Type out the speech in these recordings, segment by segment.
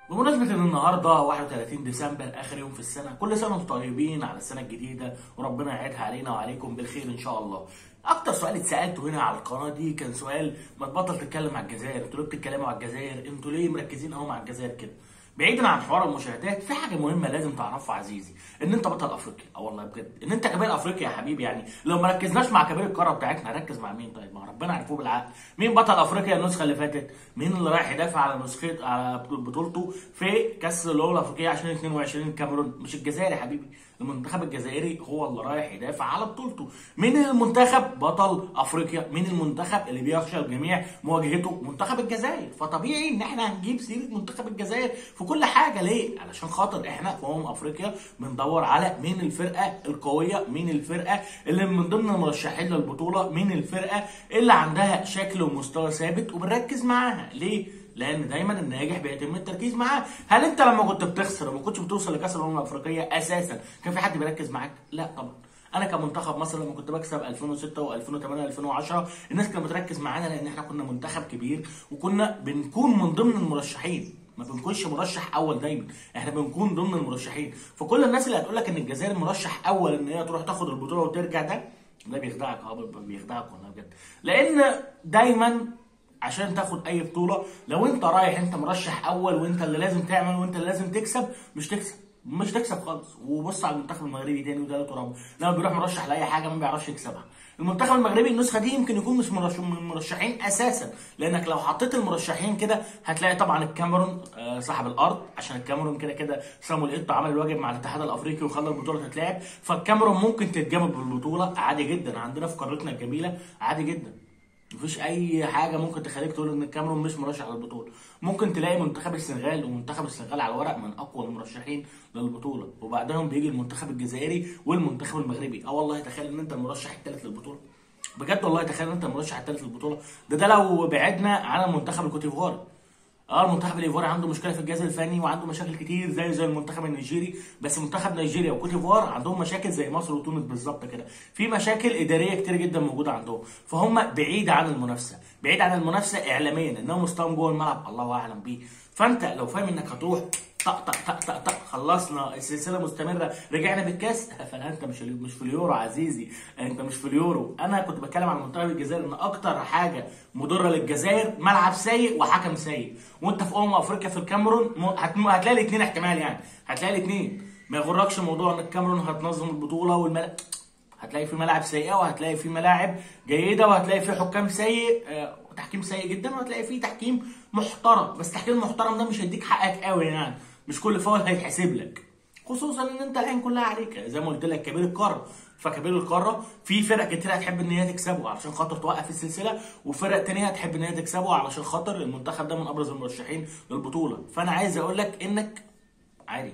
بمناسبة ان النهاردة 31 ديسمبر اخر يوم في السنة كل سنة وانتم طيبين على السنة الجديدة وربنا يعيدها علينا وعليكم بالخير ان شاء الله اكتر سؤال اتسالته هنا على القناه دي كان سؤال ما تبطل تتكلم على الجزائر انتوا ليه بتتكلموا على الجزائر انتوا ليه مركزين قوي مع الجزائر كده بعيدا عن حوار المشاهدات في حاجه مهمه لازم تعرفها عزيزي ان انت بطل افريقيا اه والله بجد ان انت كبير افريقيا يا حبيبي يعني لو ما ركزناش مع كبير القاره بتاعتنا هنركز مع مين طيب ما ربنا عرفوه بالعقل مين بطل افريقيا النسخه اللي فاتت مين اللي رايح يدافع على نسخه على بطولته في كاس الامم الافريقيه 2022 الكاميرون مش الجزائر يا حبيبي المنتخب الجزائري هو اللي رايح يدافع على بطولته مين المنتخب بطل افريقيا مين المنتخب اللي بيخشى الجميع مواجهته منتخب الجزائر فطبيعي ان احنا هنجيب سيره منتخب الجزائر في كل حاجه ليه علشان خاطر احنا في امم افريقيا بندور على مين الفرقه القويه مين الفرقه اللي من ضمن المرشحين للبطوله مين الفرقه اللي عندها شكل ومستوى ثابت وبنركز معاها ليه لان دايما الناجح بيتم التركيز معاه هل انت لما كنت بتخسر وما كنتش بتوصل لكاس الامم الافريقيه اساسا كان في حد بيركز معاك لا طبعا انا كمنتخب مصر لما كنت بكسب 2006 و2008 و2010 الناس كانت بتركز معانا لان احنا كنا منتخب كبير وكنا بنكون من ضمن المرشحين ما بنكونش مرشح اول دايما احنا بنكون ضمن المرشحين فكل الناس اللي هتقول لك ان الجزائر مرشح اول ان هي تروح تاخد البطوله وترجع ده ده بيخدعك اه بيخدعك والله بجد لان دايما عشان تاخد اي بطوله لو انت رايح انت مرشح اول وانت اللي لازم تعمل وانت اللي لازم تكسب مش تكسب مش تكسب خالص وبص على المنتخب المغربي تاني وتالت ورابع لما بيروح مرشح لاي حاجه ما بيعرفش يكسبها المنتخب المغربي النسخه دي يمكن يكون مش من المرشحين اساسا لانك لو حطيت المرشحين كده هتلاقي طبعا الكاميرون صاحب الارض عشان الكاميرون كده كده صامويل ايتو عمل الواجب مع الاتحاد الافريقي وخلى البطوله تتلعب فالكاميرون ممكن تتجابل بالبطوله عادي جدا عندنا في قارتنا الجميله عادي جدا مفيش اي حاجه ممكن تخليك تقول ان الكاميرون مش مرشح للبطوله ممكن تلاقي منتخب السنغال ومنتخب السنغال على الورق من اقوى المرشحين للبطوله وبعدهم بيجي المنتخب الجزائري والمنتخب المغربي اه والله تخيل ان انت المرشح الثالث للبطوله بجد والله تخيل ان انت المرشح الثالث للبطوله ده ده لو بعدنا عن المنتخب الكوتيفواري اه المنتخب الايفواري عنده مشكله في الجهاز الفني وعنده مشاكل كتير زي زي المنتخب النيجيري بس منتخب نيجيريا وكوت ديفوار عندهم مشاكل زي مصر وتونس بالظبط كده في مشاكل اداريه كتير جدا موجوده عندهم فهم بعيد عن المنافسه بعيد عن المنافسه اعلاميا انهم مستواهم جوه الملعب الله اعلم بيه فانت لو فاهم انك هتروح طق طق طق طق طق خلصنا السلسله مستمره رجعنا بالكاس فلا انت مش مش في اليورو عزيزي انت مش في اليورو انا كنت بتكلم عن منتخب الجزائر ان اكتر حاجه مضره للجزائر ملعب سيء وحكم سيء وانت في امم افريقيا في الكاميرون هتلاقي الاثنين احتمال يعني هتلاقي الاثنين ما يغركش موضوع ان الكاميرون هتنظم البطوله والملعب هتلاقي في ملاعب سيئه وهتلاقي في ملاعب جيده وهتلاقي في حكام سيء تحكيم سيء جدا وهتلاقي فيه تحكيم محترم بس التحكيم المحترم ده مش هيديك حقك قوي يعني مش كل فاول هيتحسب لك خصوصا ان انت العين كلها عليك زي ما قلت لك كبير القاره فكبير القاره في فرق كتير هتحب ان هي تكسبه علشان خاطر توقف السلسله وفرق تانية هتحب ان هي تكسبه علشان خاطر المنتخب ده من ابرز المرشحين للبطوله فانا عايز اقول لك انك عادي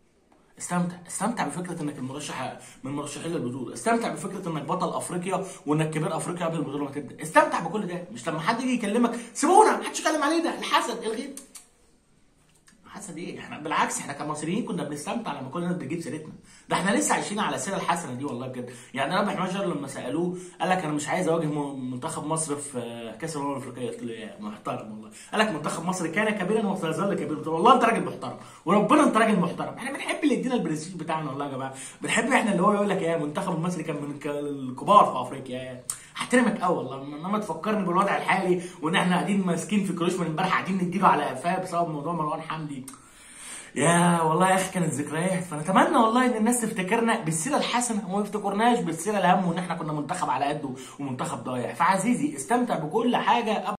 استمتع استمتع بفكره انك المرشح من المرشحين للبطوله استمتع بفكره انك بطل افريقيا وانك كبير افريقيا قبل البطوله ما تبدا استمتع بكل ده مش لما حد يجي يكلمك سيبونا ما حدش يتكلم عليه ده الحسد الغيب حسد ايه؟ احنا بالعكس احنا كمصريين كنا بنستمتع لما كنا بنجيب سيرتنا، ده احنا لسه عايشين على السيره الحسنه دي والله بجد، يعني رابح مجر لما سالوه قال لك انا مش عايز اواجه منتخب مصر في كاس الامم الافريقيه، قلت له يا محترم والله، قال لك منتخب مصر كان كبيرا وسيظل كبيرا، قلت له والله انت راجل محترم، وربنا انت راجل محترم، احنا بنحب اللي يدينا البرستيج بتاعنا والله يا جماعه، بنحب احنا اللي هو يقول لك يا المنتخب المصري كان من الكبار في افريقيا يا احترمك قوي والله انما تفكرني بالوضع الحالي وان احنا قاعدين ماسكين في كروش من امبارح قاعدين نديله على قفاه بسبب موضوع مروان حمدي يا والله يا اخي كانت ذكريات فنتمنى والله ان الناس تفتكرنا بالسيره الحسنه وما يفتكرناش بالسيره الهم وان احنا كنا منتخب على قده ومنتخب ضايع فعزيزي استمتع بكل حاجه